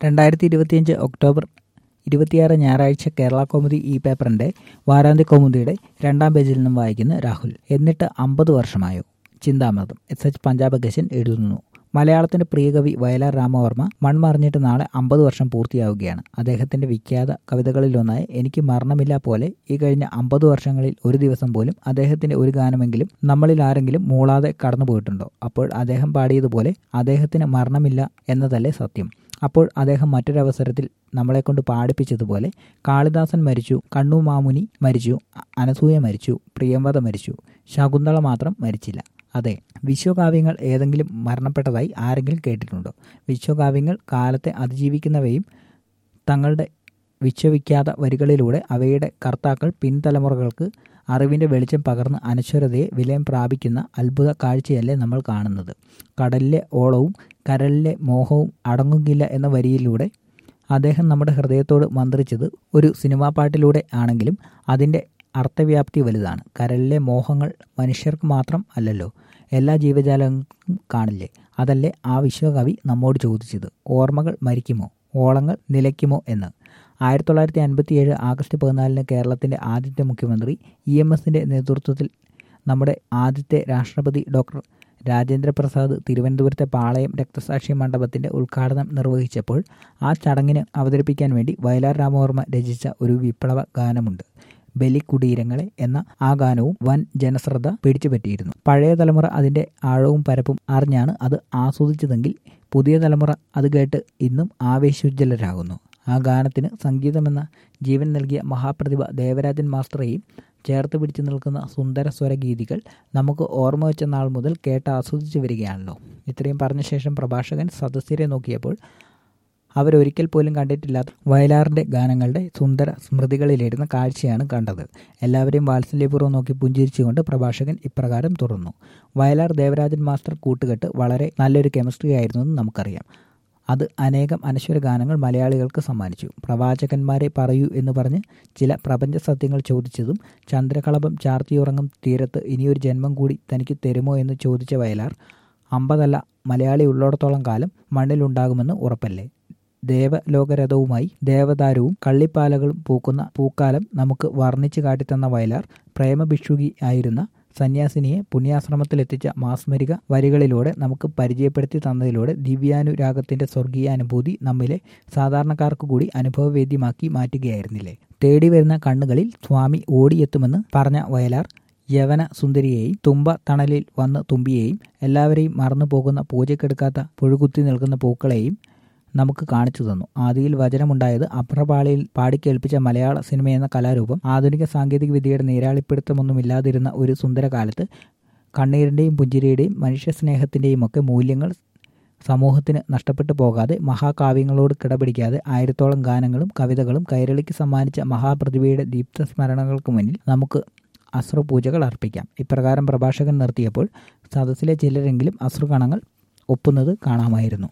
രണ്ടായിരത്തി ഇരുപത്തിയഞ്ച് ഒക്ടോബർ ഇരുപത്തിയാറ് ഞായറാഴ്ച കേരള കൗമുദി ഈ പേപ്പറിന്റെ വാരാന്ത്യ കൗമുദിയുടെ രണ്ടാം പേജിൽ നിന്നും വായിക്കുന്ന രാഹുൽ എന്നിട്ട് അമ്പത് വർഷമായോ ചിന്താമൃതം എസ് എച്ച് പഞ്ചാബ് ഗശൻ എഴുതുന്നു മലയാളത്തിന്റെ പ്രിയകവി വയലാർ രാമവർമ്മ മൺമറിഞ്ഞിട്ട് നാളെ അമ്പത് വർഷം പൂർത്തിയാവുകയാണ് അദ്ദേഹത്തിന്റെ വിഖ്യാത കവിതകളിലൊന്നായ എനിക്ക് മരണമില്ല പോലെ ഈ കഴിഞ്ഞ അമ്പത് വർഷങ്ങളിൽ ഒരു ദിവസം പോലും അദ്ദേഹത്തിന്റെ ഒരു ഗാനമെങ്കിലും നമ്മളിൽ ആരെങ്കിലും മൂളാതെ കടന്നുപോയിട്ടുണ്ടോ അപ്പോൾ അദ്ദേഹം പാടിയതുപോലെ അദ്ദേഹത്തിന് മരണമില്ല എന്നതല്ലേ സത്യം അപ്പോൾ അദ്ദേഹം മറ്റൊരവസരത്തിൽ നമ്മളെക്കൊണ്ട് പാടിപ്പിച്ചതുപോലെ കാളിദാസൻ മരിച്ചു കണ്ണു മാമുനി മരിച്ചു അനസൂയ മരിച്ചു പ്രിയംവദ മരിച്ചു ശകുന്തള മാത്രം മരിച്ചില്ല അതെ വിശ്വകാവ്യങ്ങൾ ഏതെങ്കിലും മരണപ്പെട്ടതായി ആരെങ്കിലും കേട്ടിട്ടുണ്ടോ വിശ്വകാവ്യങ്ങൾ കാലത്തെ അതിജീവിക്കുന്നവയും തങ്ങളുടെ വിശ്വവിഖ്യാത വരികളിലൂടെ അവയുടെ കർത്താക്കൾ പിൻതലമുറകൾക്ക് അറിവിൻ്റെ വെളിച്ചം പകർന്ന് അനശ്വരതയെ വിലയം പ്രാപിക്കുന്ന അത്ഭുത കാഴ്ചയല്ലേ നമ്മൾ കാണുന്നത് കടലിലെ ഓളവും കരലിലെ മോഹവും അടങ്ങുകില്ല എന്ന വരിയിലൂടെ അദ്ദേഹം നമ്മുടെ ഹൃദയത്തോട് മന്ത്രിച്ചത് ഒരു സിനിമാ പാട്ടിലൂടെ ആണെങ്കിലും അതിൻ്റെ അർത്ഥവ്യാപ്തി വലുതാണ് കരലിലെ മോഹങ്ങൾ മനുഷ്യർക്ക് മാത്രം അല്ലല്ലോ എല്ലാ ജീവജാലങ്ങൾക്കും കാണില്ലേ അതല്ലേ ആ വിശ്വകവി നമ്മോട് ചോദിച്ചത് ഓർമ്മകൾ മരിക്കുമോ ഓളങ്ങൾ നിലയ്ക്കുമോ എന്ന് ആയിരത്തി തൊള്ളായിരത്തി അൻപത്തിയേഴ് ആഗസ്റ്റ് പതിനാലിന് കേരളത്തിൻ്റെ ആദ്യത്തെ മുഖ്യമന്ത്രി ഇ എം എസിൻ്റെ നേതൃത്വത്തിൽ നമ്മുടെ ആദ്യത്തെ രാഷ്ട്രപതി ഡോക്ടർ രാജേന്ദ്രപ്രസാദ് തിരുവനന്തപുരത്തെ പാളയം രക്തസാക്ഷി മണ്ഡപത്തിന്റെ ഉദ്ഘാടനം നിർവഹിച്ചപ്പോൾ ആ ചടങ്ങിന് അവതരിപ്പിക്കാൻ വേണ്ടി വയലാർ രാമവർമ്മ രചിച്ച ഒരു വിപ്ലവ ഗാനമുണ്ട് ബലിക്കുടീരങ്ങളെ എന്ന ആ ഗാനവും വൻ ജനശ്രദ്ധ പിടിച്ചുപറ്റിയിരുന്നു പഴയ തലമുറ അതിന്റെ ആഴവും പരപ്പും അറിഞ്ഞാണ് അത് ആസ്വദിച്ചതെങ്കിൽ പുതിയ തലമുറ അത് കേട്ട് ഇന്നും ആവേശോജ്വലരാകുന്നു ആ ഗാനത്തിന് സംഗീതമെന്ന ജീവൻ നൽകിയ മഹാപ്രതിഭ ദേവരാജൻ മാസ്റ്ററെയും ചേർത്ത് പിടിച്ചു നിൽക്കുന്ന സുന്ദര സ്വരഗീതികൾ നമുക്ക് ഓർമ്മ വെച്ച നാൾ മുതൽ കേട്ട് ആസ്വദിച്ചു വരികയാണല്ലോ ഇത്രയും പറഞ്ഞ ശേഷം പ്രഭാഷകൻ സദസ്യരെ നോക്കിയപ്പോൾ അവരൊരിക്കൽ പോലും കണ്ടിട്ടില്ലാത്ത വയലാറിൻ്റെ ഗാനങ്ങളുടെ സുന്ദര സ്മൃതികളിലിരുന്ന കാഴ്ചയാണ് കണ്ടത് എല്ലാവരെയും വാത്സല്യപൂർവ്വം നോക്കി പുഞ്ചിരിച്ചുകൊണ്ട് പ്രഭാഷകൻ ഇപ്രകാരം തുറന്നു വയലാർ ദേവരാജൻ മാസ്റ്റർ കൂട്ടുകെട്ട് വളരെ നല്ലൊരു കെമിസ്ട്രി ആയിരുന്നു എന്ന് നമുക്കറിയാം അത് അനേകം അനശ്വര ഗാനങ്ങൾ മലയാളികൾക്ക് സമ്മാനിച്ചു പ്രവാചകന്മാരെ പറയൂ എന്ന് പറഞ്ഞ് ചില പ്രപഞ്ച സത്യങ്ങൾ ചോദിച്ചതും ചന്ദ്രകളഭം ചാർത്തിയുറങ്ങും തീരത്ത് ഇനിയൊരു ജന്മം കൂടി തനിക്ക് തരുമോ എന്ന് ചോദിച്ച വയലാർ അമ്പതല്ല മലയാളി ഉള്ളിടത്തോളം കാലം മണ്ണിലുണ്ടാകുമെന്ന് ഉറപ്പല്ലേ ദേവലോകരഥവുമായി ദേവതാരവും കള്ളിപ്പാലകളും പൂക്കുന്ന പൂക്കാലം നമുക്ക് വർണ്ണിച്ചു കാട്ടിത്തന്ന വയലാർ പ്രേമഭിക്ഷുകി ആയിരുന്ന സന്യാസിനിയെ പുണ്യാശ്രമത്തിലെത്തിച്ച മാസ്മരിക വരികളിലൂടെ നമുക്ക് പരിചയപ്പെടുത്തി തന്നതിലൂടെ ദിവ്യാനുരാഗത്തിന്റെ സ്വർഗീയാനുഭൂതി നമ്മിലെ സാധാരണക്കാർക്ക് കൂടി അനുഭവവേദ്യമാക്കി മാറ്റുകയായിരുന്നില്ലേ തേടി വരുന്ന കണ്ണുകളിൽ സ്വാമി ഓടിയെത്തുമെന്ന് പറഞ്ഞ വയലാർ യവന സുന്ദരിയെയും തുമ്പ തണലിൽ വന്ന് തുമ്പിയെയും എല്ലാവരെയും മറന്നു പോകുന്ന പൂജക്കെടുക്കാത്ത പുഴുകുത്തി നിൽക്കുന്ന പൂക്കളെയും നമുക്ക് കാണിച്ചു തന്നു ആദിയിൽ വചനമുണ്ടായത് അപ്രപാളിയിൽ പാടിക്കേൽപ്പിച്ച മലയാള സിനിമയെന്ന കലാരൂപം ആധുനിക സാങ്കേതിക വിദ്യയുടെ നീരാളിപ്പിടുത്തമൊന്നുമില്ലാതിരുന്ന ഒരു സുന്ദരകാലത്ത് കണ്ണീരിൻ്റെയും പുഞ്ചിരിയുടെയും മനുഷ്യസ്നേഹത്തിൻ്റെയും ഒക്കെ മൂല്യങ്ങൾ സമൂഹത്തിന് നഷ്ടപ്പെട്ടു പോകാതെ മഹാകാവ്യങ്ങളോട് കിടപിടിക്കാതെ ആയിരത്തോളം ഗാനങ്ങളും കവിതകളും കൈരളിക്ക് സമ്മാനിച്ച മഹാപ്രതിഭയുടെ ദീപ്ത സ്മരണകൾക്ക് മുന്നിൽ നമുക്ക് അശ്രുപൂജകൾ അർപ്പിക്കാം ഇപ്രകാരം പ്രഭാഷകൻ നിർത്തിയപ്പോൾ സദസ്സിലെ ചിലരെങ്കിലും അശ്രുകണങ്ങൾ ഒപ്പുന്നത് കാണാമായിരുന്നു